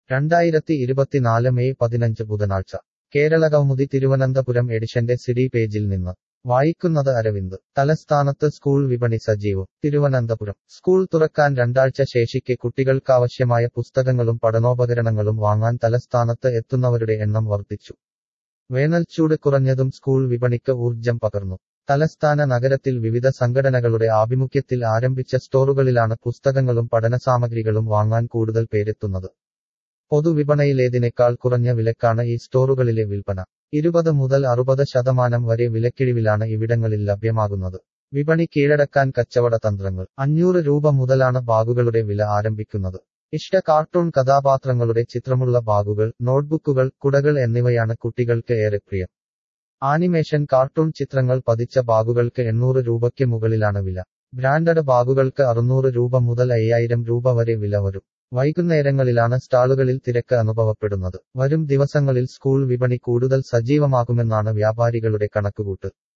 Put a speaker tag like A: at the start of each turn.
A: രണ്ടായിരത്തി ഇരുപത്തിനാല് മെയ് പതിനഞ്ച് ബുധനാഴ്ച കേരള കൗമുദി തിരുവനന്തപുരം എഡിഷന്റെ സിഡി പേജിൽ നിന്ന് വായിക്കുന്നത് അരവിന്ദ് തലസ്ഥാനത്ത് സ്കൂൾ വിപണി സജീവം തിരുവനന്തപുരം സ്കൂൾ തുറക്കാൻ രണ്ടാഴ്ച ശേഷിക്കെ കുട്ടികൾക്കാവശ്യമായ പുസ്തകങ്ങളും പഠനോപകരണങ്ങളും വാങ്ങാൻ തലസ്ഥാനത്ത് എത്തുന്നവരുടെ എണ്ണം വർദ്ധിച്ചു വേനൽച്ചൂട് കുറഞ്ഞതും സ്കൂൾ വിപണിക്ക് ഊർജം പകർന്നു തലസ്ഥാന നഗരത്തിൽ വിവിധ സംഘടനകളുടെ ആഭിമുഖ്യത്തിൽ ആരംഭിച്ച സ്റ്റോറുകളിലാണ് പുസ്തകങ്ങളും പഠനസാമഗ്രികളും വാങ്ങാൻ കൂടുതൽ പേരെത്തുന്നത് പൊതുവിപണയിലേതിനേക്കാൾ കുറഞ്ഞ വിലക്കാണ് ഈ സ്റ്റോറുകളിലെ വിൽപ്പന ഇരുപത് മുതൽ അറുപത് ശതമാനം വരെ വിലക്കിഴിവിലാണ് ഇവിടങ്ങളിൽ ലഭ്യമാകുന്നത് വിപണി കീഴടക്കാൻ കച്ചവട തന്ത്രങ്ങൾ അഞ്ഞൂറ് രൂപ മുതലാണ് ബാഗുകളുടെ വില ആരംഭിക്കുന്നത് ഇഷ്ട കാർട്ടൂൺ കഥാപാത്രങ്ങളുടെ ചിത്രമുള്ള ബാഗുകൾ നോട്ട്ബുക്കുകൾ കുടകൾ എന്നിവയാണ് കുട്ടികൾക്ക് ഏറെ പ്രിയം ആനിമേഷൻ കാർട്ടൂൺ ചിത്രങ്ങൾ പതിച്ച ബാഗുകൾക്ക് എണ്ണൂറ് രൂപയ്ക്ക് മുകളിലാണ് വില ബ്രാൻഡഡ് ബാഗുകൾക്ക് അറുന്നൂറ് രൂപ മുതൽ അയ്യായിരം രൂപ വരെ വില വരും വൈകുന്നേരങ്ങളിലാണ് സ്റ്റാളുകളിൽ തിരക്ക് അനുഭവപ്പെടുന്നത് വരും ദിവസങ്ങളിൽ സ്കൂൾ വിപണി കൂടുതൽ സജീവമാകുമെന്നാണ് വ്യാപാരികളുടെ കണക്കുകൂട്ട്